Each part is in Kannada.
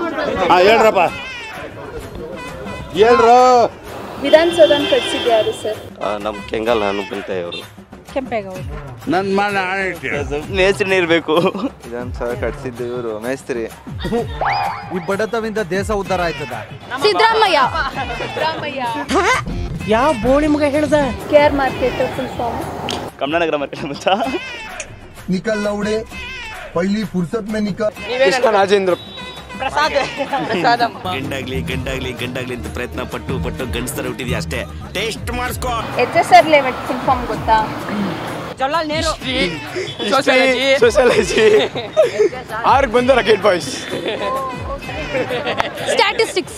ಹಾಂ ಹೇಳ್ರಪ್ಪ ಹೇಳ್ರು ವಿಧಾನಸೌಧನ ಕಟ್ಸಿದ್ದು ಯಾರು ಸರ್ ನಮ್ಮ ಕೆಂಗಲ್ ಹನುಮಂತಯ್ಯವರು ಕೆಂಪೇಗೌಡ ನನ್ನ ಮನ ಆಣೆ ನೇಸರಿನ ಇರಬೇಕು ವಿಧಾನಸೌಧ ಕಟ್ಸಿದ್ದು ಇವರು ಮೇಸ್ತ್ರಿ ಈ ಬಡತವಿಂದ ದೇಶ ಉದ್ಧಾರ ಆಯ್ತದ ಸಿದ್ದರಾಮಯ್ಯ ಯಾವ ಬೋಳಿ ಮಗ ಹೇಳ್ದ K R market full form Kamalanagar market ಮಚ್ಚ निकल लौड़े पहली फुर्सत में निकल ಗಂಡಾಗ್ಲಿ ಗಂಡಾಗ್ಲಿ ಗಂಡಾಗ್ಲಿ ಅಂತ ಪ್ರಯತ್ನ ಪಟ್ಟು ಪಟ್ಟು ಗಂಡಸ್ತರ ಹುಟ್ಟಿದ್ಯಾ ಅಷ್ಟೇ taste ಮಾಡಿಸ್ಕೋ H S R layout full form ಗೊತ್ತಾ ಜವಾಹರ್ಲಾಲ್ ನೆಹರು ಸೋಷಿಯಾಲಜಿ ಆರ್ಗ್ ಬಂದ rocket boys statistics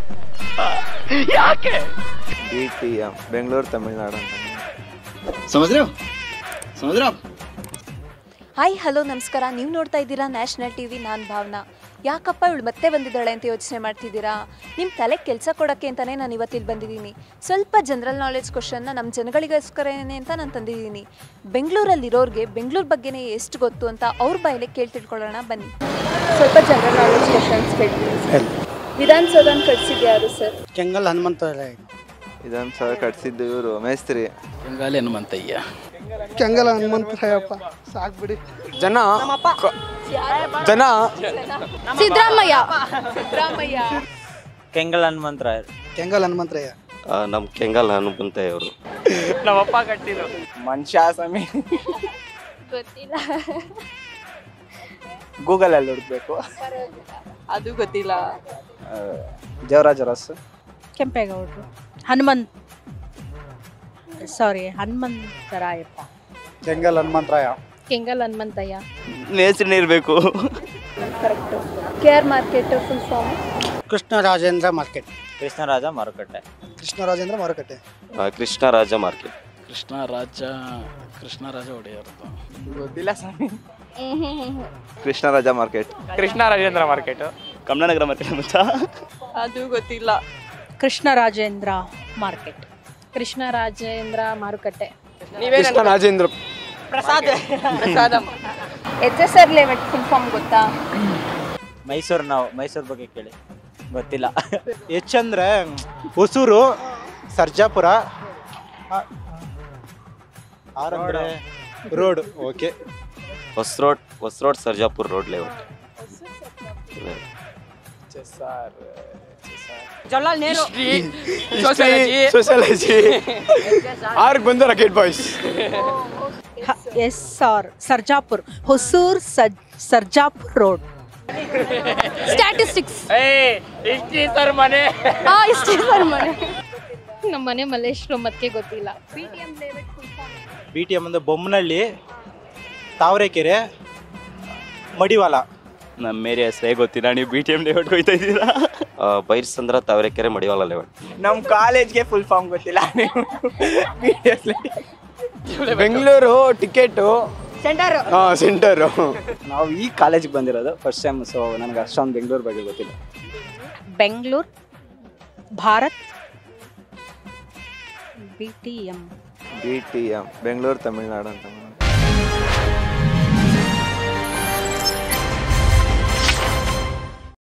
B T M Bengaluru Tamil Nadu ಅಂತ ಸಮುದ್ರ ಸಮುದ್ರ ಹಾಯ್ ಹಲೋ ನಮಸ್ಕಾರ ನೀವು ನೋಡ್ತಾ ಇದ್ದೀರಾ ನ್ಯಾಷನಲ್ ಟಿವಿ ನಾನು ಭಾವನಾ ಯಾಕಪ್ಪ ಇವಳು ಮತ್ತೆ ಬಂದಿದ್ದಾಳೆ ಅಂತ ಯೋಚನೆ ಮಾಡ್ತಿದ್ದೀರಾ ನಿಮ್ಮ ತಲೆ ಕೆಲಸ ಕೊಡೋಕ್ಕೆ ಅಂತಲೇ ನಾನು ಇವತ್ತಿಲ್ಲಿ ಬಂದಿದ್ದೀನಿ ಸ್ವಲ್ಪ ಜನರಲ್ ನಾಲೆಡ್ಜ್ ಕ್ವಶನ್ನ ನಮ್ಮ ಜನಗಳಿಗೋಸ್ಕರನೇ ಅಂತ ನಾನು ತಂದಿದ್ದೀನಿ ಬೆಂಗಳೂರಲ್ಲಿರೋರಿಗೆ ಬೆಂಗಳೂರು ಬಗ್ಗೆನೇ ಎಷ್ಟು ಗೊತ್ತು ಅಂತ ಅವ್ರ ಬಾಯಲ್ಲೇ ಕೇಳಿ ತಿಳ್ಕೊಳ್ಳೋಣ ಬನ್ನಿ ಸ್ವಲ್ಪ ಜನರಲ್ ನಾಲೆಡ್ಜ್ ಕ್ವಶನ್ಸ್ ಕೇಳ್ತೀನಿ ವಿಧಾನಸೌಧನ ಕಟ್ಸಿದ್ದು ಯಾರು ಸರ್ ಕೆಂಗಲ್ ಹನುಮಂತ ವಿಧಾನಸೌಧ ಕಟ್ಸಿದ್ದು ಇವರು ಮೇಸ್ತ್ರಿ ಬೆಂಗಾಲಿ ಹನುಮಂತಯ್ಯ ಕೆಂಗಲ್ ಹನುಮಂತಯ್ಯಪ್ಪ ಸಾಕ್ಬಿಡಿ ಜನ ಜನ ಸಿದ್ದರಾಮಯ್ಯ ಕೆಂಗಲ್ ಹನುಮಂತರಾಯರು ಕೆಂಗಲ್ ಹನುಮಂತಯ್ಯ ನಮ್ಮ ಕೆಂಗಲ್ ಹನುಮಂತಯ್ಯವರು ಮನುಷ್ಯ ಸ್ವಾಮಿ ಗೊತ್ತಿಲ್ಲ ಗೂಗಲ್ ಅಲ್ಲಿ ಹುಡುಕ್ಬೇಕು ಅದು ಗೊತ್ತಿಲ್ಲ ದೇವರಾಜ ಅರಸು ಕೆಂಪೇಗೌಡರು ಹನುಮಂತ್ ಸಾರಿ ಹನುಮಂತರಾಯಪ್ಪ ಕೆಂಗಲ್ ಹನುಮಂತರಾಯ ಕೆಂಗಲ್ ಹನುಮಂತಯ್ಯ ನೇಸರಿನ ಇರಬೇಕು correct K R market full form Krishna Rajendra market Krishnaraja ಮಾರುಕಟ್ಟೆ ಕೃಷ್ಣ ರಾಜೇಂದ್ರ ಮಾರುಕಟ್ಟೆ ಕೃಷ್ಣರಾಜ ಮಾರ್ಕೆಟ್ ಕೃಷ್ಣ ರಾಜ ಕೃಷ್ಣ ರಾಜ ಒಡೆಯರ್ದು Krishnaraja market Krishna Rajendra market Kamalanagar market ಮಚ್ಚ ಅದು ಗೊತ್ತಿಲ್ಲ ಕೃಷ್ಣ ರಾಜೇಂದ್ರ ಮಾರ್ಕೆಟ್ ಕೃಷ್ಣ ರಾಜೇಂದ್ರ ಮಾರುಕಟ್ಟೆ Krishna Rajendra Prasad Prasada H S R layout full form ಗೊತ್ತಾ ಮೈಸೂರು ನಾವು ಮೈಸೂರು ಬಗ್ಗೆ ಕೇಳಿ ಗೊತ್ತಿಲ್ಲ ಎಚ್ ಅಂದ್ರೆ ಹೊಸೂರು ಸರ್ಜಾಪುರ ಆರ್ ಅಂದ್ರೆ road okay Hosa road Hosa road Sarjapur road layout Jawaharlal Nehru sociology ಆರ್ಗ್ ಬಂದ rocket boys S R Sarjapur Hosur ಸಜ್ ಸರ್ಜಾಪುರ್ ರೋಡ್ ಸ್ಟ್ಯಾಟಿಸ್ಟಿಕ್ಸ್ ಇಷ್ಟೇ ಸರ್ ಮನೆ ಇಷ್ಟೇ ಸರ್ ಮನೆ ನಮ್ಮ ಮನೆ ಮಲ್ಲೇಶ್ವರ ಮತ್ತೆ ಗೊತ್ತಿಲ್ಲ ಬಿ ಟಿ ಎಮ್ ಅಂದ್ರೆ ಬೊಮ್ಮನಹಳ್ಳಿ ತಾವರೆಕೆರೆ ಮಡಿವಾಲ ನಮ್ಮ ಮೇರಿ ಹೆಸರೇ ಗೊತ್ತಿಲ್ಲ ನೀವು ಬಿ ಟಿ ಎಮ್ ಲೇಔಟ್ ಹೋಯ್ತಾ ಇದ್ದೀರಾ ಬೈರ್ಸಂದ್ರ ತಾವರೆಕೆರೆ ಮಡಿವಾಳ ಲೇಔಟ್ ನಮ್ಮ ಕಾಲೇಜ್ಗೆ ಫುಲ್ ಫಾರ್ಮ್ ಗೊತ್ತಿಲ್ಲ ಬೆಂಗಳೂರು ಟಿಕೆಟು ಸೆಂಟರ್ ಹಾಂ ಸೆಂಟರು ನಾವು ಈ ಕಾಲೇಜಿಗೆ ಬಂದಿರೋದು ಫಸ್ಟ್ ಟೈಮ್ ಸೊ ನನಗೆ ಅಷ್ಟೊಂದು ಬೆಂಗಳೂರು ಬಗ್ಗೆ ಗೊತ್ತಿಲ್ಲ Bengaluru Bharat B T M B T M Bengaluru Tamil Nadu ಅಂತ